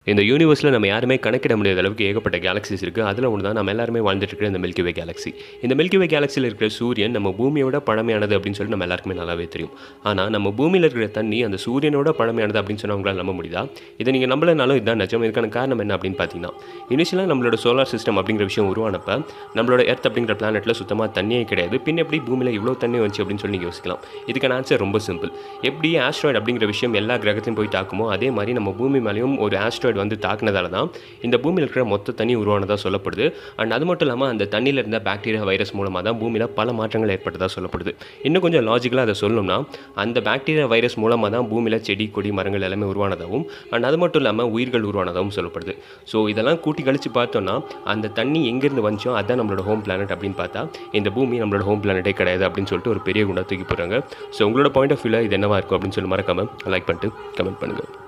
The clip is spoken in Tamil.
இந்த யூனிவர்ஸில் நம்ம யாருமே கணக்கிட முடியாத அளவுக்கு ஏகப்பட்ட கேலக்ஸிஸ் இருக்குது அதில் ஒன்று தான் நம்ம எல்லாருமே வாழ்ந்துட்டு இருக்கிற இந்த மில்கி வே கேலக்ஸி இந்த மில்கி வே கேலக்ஸியில் இருக்கிற சூரியன் நம்ம பூமியோட பழமையானது அப்படின்னு சொல்லி நம்ம எல்லாருக்குமே நல்லாவே தெரியும் ஆனால் நம்ம பூமியில் இருக்கிற தண்ணி அந்த சூரியனோட பழமையானது அப்படின்னு சொன்னால் உங்களால் நம்ப முடியுதா இதை நீங்கள் நம்பலனாலும் இதுதான் நிஜம் இதுக்கான காரணம் என்ன அப்படின்னு பார்த்தீங்கன்னா இனிஷியலாக நம்மளோட சோலார் சிஸ்டம் அப்படிங்கிற விஷயம் உருவானப்ப நம்மளோட எர்த் அப்படிங்கிற பிளானெட்டில் சுத்தமாக தண்ணியே கிடையாது பின் எப்படி பூமியில் இவ்வளோ தண்ணி வந்துச்சு அப்படின்னு சொல்லி நீங்கள் யோசிக்கலாம் இதுக்கான ஆன்சர் ரொம்ப சிம்பிள் எப்படி ஆஸ்ட்ராய்டு அப்படிங்கிற விஷயம் எல்லா கிரகத்தையும் போய் தாக்குமோ அதே மாதிரி நம்ம பூமி மேலேயும் ஒரு ஆஸ்ட்ராய்டு வந்து தாக்குனதால தான் இந்த பூமியில் இருக்கிற மொத்த தண்ணி உருவானதாக சொல்லப்படுது அண்ட் அது மட்டும் இல்லாமல் அந்த தண்ணியில் இருந்த பாக்டீரியா வைரஸ் மூலமாக தான் பூமியில் பல மாற்றங்கள் ஏற்பட்டதாக சொல்லப்படுது இன்னும் கொஞ்சம் லாஜிக்கலாக அதை சொல்லணும்னா அந்த பாக்டீரியா வைரஸ் மூலமாக தான் பூமியில் செடி கொடி மரங்கள் எல்லாமே உருவானதாகவும் அண்ட் அது மட்டும் இல்லாமல் உயிர்கள் உருவானதாகவும் சொல்லப்படுது ஸோ இதெல்லாம் கூட்டி கழிச்சு பார்த்தோம்னா அந்த தண்ணி எங்கேருந்து வந்துச்சோ அதுதான் நம்மளோட ஹோம் பிளானட் அப்படின்னு பார்த்தா இந்த பூமி நம்மளோட ஹோம் பிளானட்டே கிடையாது அப்படின்னு சொல்லிட்டு ஒரு பெரிய குண்டா தூக்கி போடுறாங்க ஸோ உங்களோட பாயிண்ட் ஆஃப் வியூவில் இது என்னவா இருக்கும் அப்படின்னு சொல்லி மறக்காம லைக் பண்ணிட்டு கமெண்ட் பண்ணுங்கள்